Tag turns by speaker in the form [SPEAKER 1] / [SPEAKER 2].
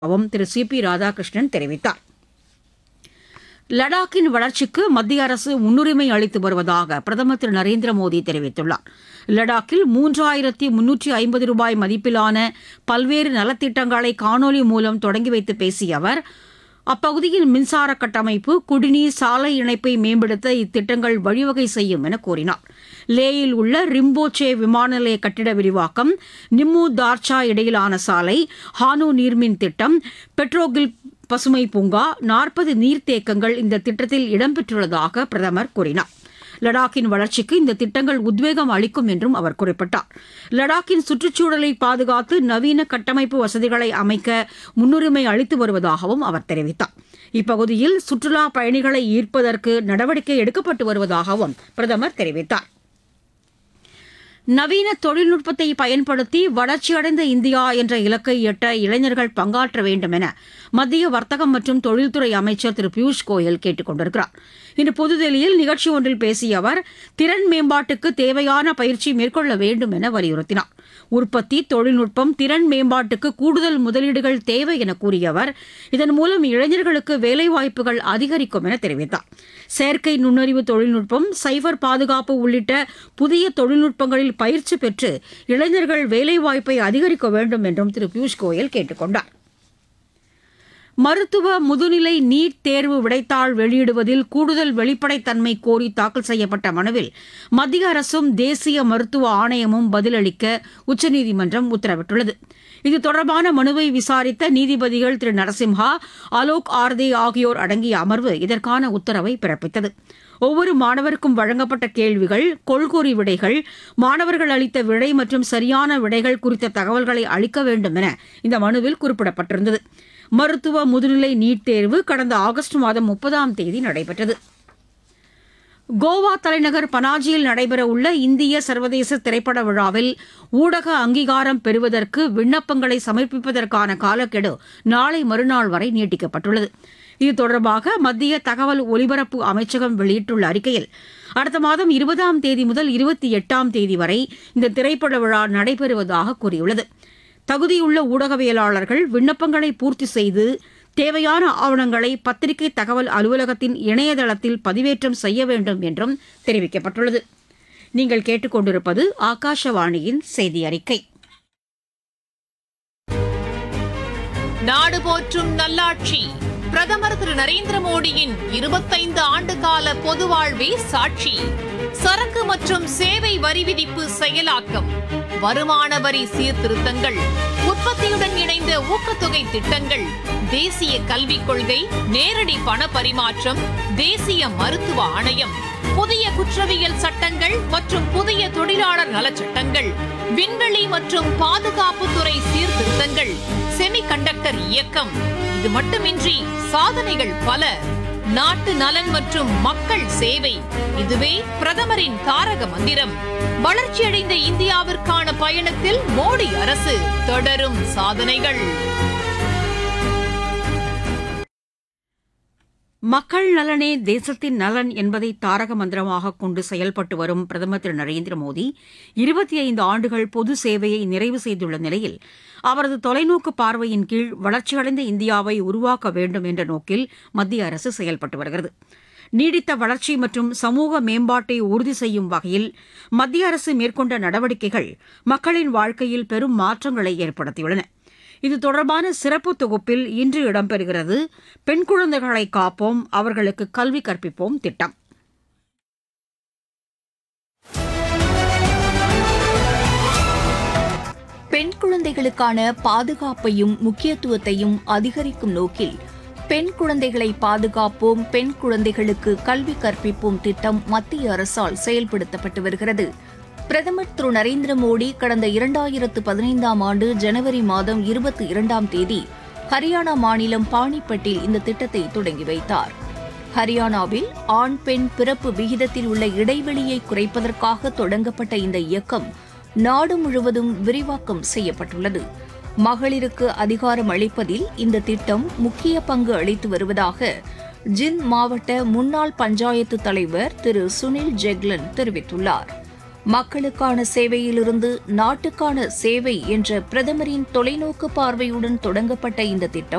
[SPEAKER 1] வும் திரு C B Radhakrishnan தெரிவித்தார் லடாக்கின் வளர்ச்சிக்கு மத்திய அரசு முன்னுரிமை அளித்து வருவதாக பிரதமர் திரு நரேந்திர மோடி தெரிவித்துள்ளார் லடாக்கில் மூன்றாயிரத்தி முன்னூற்றி ஐம்பது ரூபாய் மதிப்பிலான பல்வேறு நலத்திட்டங்களை காணொலி மூலம் தொடங்கி வைத்து பேசிய அவர் அப்பகுதியின் மின்சார கட்டமைப்பு குடிநீர் சாலை இணைப்பை மேம்படுத்த இத்திட்டங்கள் வழிவகை செய்யும் என கூறினார் லேயில் உள்ள ரிம்போச்சே விமான நிலைய கட்டிட விரிவாக்கம் நிம்மு தார்ச்சா இடையிலான சாலை ஹானு நீர்மின் திட்டம் பெட்ரோகில் பசுமை பூங்கா நாற்பது நீர்த்தேக்கங்கள் இந்த திட்டத்தில் இடம்பெற்றுள்ளதாக பிரதமர் கூறினார் லடாக்கின் வளர்ச்சிக்கு இந்த திட்டங்கள் உத்வேகம் அளிக்கும் என்றும் அவர் குறிப்பிட்டார் லடாக்கின் சுற்றுச்சூழலை பாதுகாத்து நவீன கட்டமைப்பு வசதிகளை அமைக்க முன்னுரிமை அளித்து வருவதாகவும் அவர் தெரிவித்தார் இப்பகுதியில் சுற்றுலா பயணிகளை ஈர்ப்பதற்கு நடவடிக்கை எடுக்கப்பட்டு வருவதாகவும் பிரதமர் தெரிவித்தார் நவீன தொழில்நுட்பத்தை பயன்படுத்தி வளர்ச்சியடைந்த இந்தியா என்ற இலக்கை எட்ட இளைஞர்கள் பங்காற்ற வேண்டும் என மத்திய வர்த்தகம் மற்றும் தொழில்துறை அமைச்சர் திரு பியூஷ் கோயல் கேட்டுக் கொண்டிருக்கிறார் இன்று புதுதில்லியில் நிகழ்ச்சி ஒன்றில் பேசிய அவர் திறன் மேம்பாட்டுக்கு தேவையான பயிற்சி மேற்கொள்ள வேண்டும் என வலியுறுத்தினார் உற்பத்தி தொழில்நுட்பம் திறன் மேம்பாட்டுக்கு கூடுதல் முதலீடுகள் தேவை என கூறிய அவர் இதன் மூலம் இளைஞர்களுக்கு வேலைவாய்ப்புகள் அதிகரிக்கும் என தெரிவித்தார் செயற்கை நுண்ணறிவு தொழில்நுட்பம் சைபர் பாதுகாப்பு உள்ளிட்ட புதிய தொழில்நுட்பங்களில் பயிற்சி பெற்று இளைஞர்கள் வேலைவாய்ப்பை அதிகரிக்க வேண்டும் என்றும் திரு பியூஷ் கோயல் கேட்டுக் கொண்டார் மருத்துவ முதுநிலை நீட் தேர்வு விடைத்தாள் வெளியிடுவதில் கூடுதல் வெளிப்படைத்தன்மை கோரி தாக்கல் செய்யப்பட்ட மனுவில் மத்திய அரசும் தேசிய மருத்துவ ஆணையமும் பதிலளிக்க உச்சநீதிமன்றம் உத்தரவிட்டுள்ளது இது தொடர்பான மனுவை விசாரித்த நீதிபதிகள் திரு நரசிம்ஹா அலோக் ஆர்தே ஆகியோர் அடங்கிய அமர்வு இதற்கான உத்தரவை பிறப்பித்தது ஒவ்வொரு மாணவருக்கும் வழங்கப்பட்ட கேள்விகள் கொள்கூறி விடைகள் மாணவர்கள் அளித்த விடை மற்றும் சரியான விடைகள் குறித்த தகவல்களை அளிக்க வேண்டும் என இந்த மனுவில் குறிப்பிடப்பட்டிருந்தது மருத்துவ முதுநிலை நீட் தேர்வு கடந்த ஆகஸ்ட் மாதம் முப்பதாம் தேதி நடைபெற்றது கோவா தலைநகர் பனாஜியில் நடைபெறவுள்ள இந்திய சர்வதேச திரைப்பட விழாவில் ஊடக அங்கீகாரம் பெறுவதற்கு விண்ணப்பங்களை சமர்ப்பிப்பதற்கான காலக்கெடு நாளை மறுநாள் வரை நீட்டிக்கப்பட்டுள்ளது இது தொடர்பாக மத்திய தகவல் ஒலிபரப்பு அமைச்சகம் வெளியிட்டுள்ள அறிக்கையில் அடுத்த மாதம் இருபதாம் தேதி முதல் இருபத்தி எட்டாம் தேதி வரை இந்த திரைப்பட விழா நடைபெறுவதாக கூறியுள்ளது தகுதியுள்ள ஊடகவியலாளர்கள் விண்ணப்பங்களை பூர்த்தி செய்து தேவையான ஆவணங்களை பத்திரிகை தகவல் அலுவலகத்தின் இணையதளத்தில் பதிவேற்றம் செய்ய வேண்டும் என்றும் தெரிவிக்கப்பட்டுள்ளது நீங்கள் கேட்டுக்கொண்டிருப்பது ஆகாஷவாணியின் செய்தி அறிக்கை
[SPEAKER 2] நாடு போற்றும் நல்லாட்சி பிரதமர் திரு நரேந்திர மோடியின் இருபத்தைந்து ஆண்டு கால பொது வாழ்வே சாட்சி சரக்கு மற்றும் சேவை வரி விதிப்பு செயலாக்கம் வருமான வரி சீர்திருத்தங்கள் உற்பத்தியுடன் இணைந்த ஊக்கத்தொகை திட்டங்கள் தேசிய கல்விக் கொள்கை நேரடி பண பரிமாற்றம் தேசிய மருத்துவ ஆணையம் புதிய குற்றவியல் சட்டங்கள் மற்றும் புதிய தொழிலாளர் நலச்சட்டங்கள் விண்வெளி மற்றும் பாதுகாப்புத்துறை சீர்திருத்தங்கள் செமிகண்டக்டர் இயக்கம் இது மட்டுமின்றி சாதனைகள் பல நாட்டு நலன் மற்றும் மக்கள் சேவை இதுவே பிரதமரின் தாரக மந்திரம் வளர்ச்சியடைந்த இந்தியாவிற்கான பயணத்தில் மோடி அரசு தொடரும் சாதனைகள்
[SPEAKER 1] மக்கள் நலனே தேசத்தின் நலன் என்பதை தாரக மந்திரமாக கொண்டு செயல்பட்டு வரும் பிரதமர் திரு நரேந்திர மோடி இருபத்தி ஐந்து ஆண்டுகள் பொது சேவையை நிறைவு செய்துள்ள நிலையில் அவரது தொலைநோக்கு பார்வையின் கீழ் வளர்ச்சியடைந்த இந்தியாவை உருவாக்க வேண்டும் என்ற நோக்கில் மத்திய அரசு செயல்பட்டு வருகிறது நீடித்த வளர்ச்சி மற்றும் சமூக மேம்பாட்டை உறுதி செய்யும் வகையில் மத்திய அரசு மேற்கொண்ட நடவடிக்கைகள் மக்களின் வாழ்க்கையில் பெரும் மாற்றங்களை ஏற்படுத்தியுள்ளன இது தொடர்பான சிறப்பு தொகுப்பில் இன்று இடம்பெறுகிறது பெண் குழந்தைகளை காப்போம் அவர்களுக்கு கல்வி கற்பிப்போம் திட்டம்
[SPEAKER 3] பெண் குழந்தைகளுக்கான பாதுகாப்பையும் முக்கியத்துவத்தையும் அதிகரிக்கும் நோக்கில் பெண் குழந்தைகளை பாதுகாப்போம் பெண் குழந்தைகளுக்கு கல்வி கற்பிப்போம் திட்டம் மத்திய அரசால் செயல்படுத்தப்பட்டு வருகிறது பிரதமர் திரு நரேந்திர மோடி கடந்த இரண்டாயிரத்து பதினைந்தாம் ஆண்டு ஜனவரி மாதம் இருபத்தி இரண்டாம் தேதி ஹரியானா மாநிலம் பாணிப்பட்டில் இந்த திட்டத்தை தொடங்கி வைத்தார் ஹரியானாவில் ஆண் பெண் பிறப்பு விகிதத்தில் உள்ள இடைவெளியை குறைப்பதற்காக தொடங்கப்பட்ட இந்த இயக்கம் நாடு முழுவதும் விரிவாக்கம் செய்யப்பட்டுள்ளது மகளிருக்கு அதிகாரம் அளிப்பதில் இந்த திட்டம் முக்கிய பங்கு அளித்து வருவதாக ஜிந்த் மாவட்ட முன்னாள் பஞ்சாயத்து தலைவர் திரு சுனில் ஜெக்லன் தெரிவித்துள்ளார் மக்களுக்கான சேவையிலிருந்து நாட்டுக்கான சேவை என்ற பிரதமரின் தொலைநோக்கு பார்வையுடன் தொடங்கப்பட்ட இந்த திட்டம்